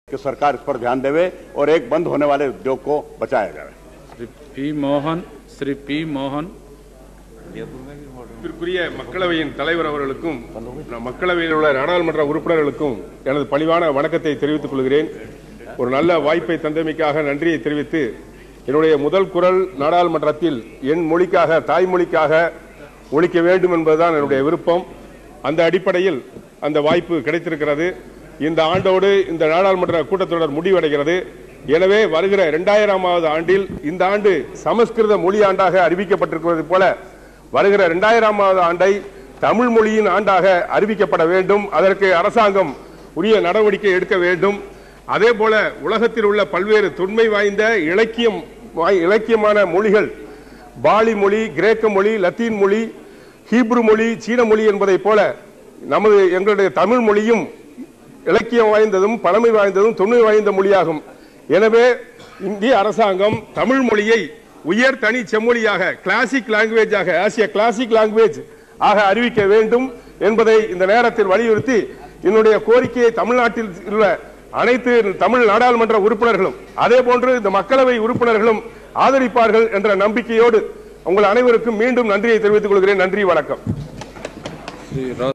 कि सरकार इस पर ध्यान देवे और एक बंद होने वाले उद्योग को बचाया जाए श्री पी मोहन श्री पी मोहन இதற்குரிய மக்களவையின் தலைவர் அவர்களுக்கும் நம் மக்களவையில் உள்ள நாடாளுமன்ற உறுப்பினர்களுக்கும் எனது பணிவான வணக்கத்தை தெரிவித்துக் கொள்கிறேன் ஒரு நல்ல வாய்ப்பை தந்தமைக்காக நன்றியை தெரிவித்து என்னுடைய முதல் குரல் நாடாளுமன்றத்தில் என் மொழிக்காக தாய்மொழிக்காக ஒழிக்க வேண்டும் என்பதுதான் என்னுடைய விருப்பம் அந்த அடிப்படையில் அந்த வாய்ப்பு கிடைத்திருக்கிறது இந்த ஆண்டோடு இந்த நாடாளுமன்ற கூட்டத்தொடர் முடிவடைகிறது எனவே வருகிற இரண்டாயிரமாவது ஆண்டில் இந்த ஆண்டு சமஸ்கிருத மொழி ஆண்டாக அறிவிக்கப்பட்டிருக்கிறது போல வருகிற இரண்டாயிரமாவது ஆண்டை தமிழ் மொழியின் ஆண்டாக அறிவிக்கப்பட வேண்டும் அதற்கு அரசாங்கம் உரிய நடவடிக்கை எடுக்க வேண்டும் அதே போல உலகத்தில் உள்ள பல்வேறு தொன்மை வாய்ந்த இலக்கியம் வாய்- இலக்கியமான மொழிகள் பாலி மொழி கிரேக்க மொழி லத்தீன் மொழி ஹீப்ரு மொழி சீன மொழி என்பதைப் போல நமது எங்களுடைய தமிழ் மொழியும் இலக்கியம் வாய்ந்ததும் பழமை வாய்ந்ததும் தொன்மை வாய்ந்த மொழியாகும் எனவே இந்திய அரசாங்கம் தமிழ் மொழியை உயர் தனி செம்மொழியாக கிளாசிக் லாங்குவேஜாக ஆசிய கிளாசிக் லாங்குவேஜ் ஆக அறிவிக்க வேண்டும் என்பதை இந்த நேரத்தில் வலியுறுத்தி என்னுடைய கோரிக்கையை தமிழ்நாட்டில் உள்ள அனைத்து தமிழ் நாடாளுமன்ற உறுப்பினர்களும் அதே போன்று இந்த மக்களவை உறுப்பினர்களும் ஆதரிப்பார்கள் என்ற நம்பிக்கையோடு உங்கள் அனைவருக்கும் மீண்டும் நன்றியை தெரிவித்துக் கொள்கிறேன் நன்றி வணக்கம் श्री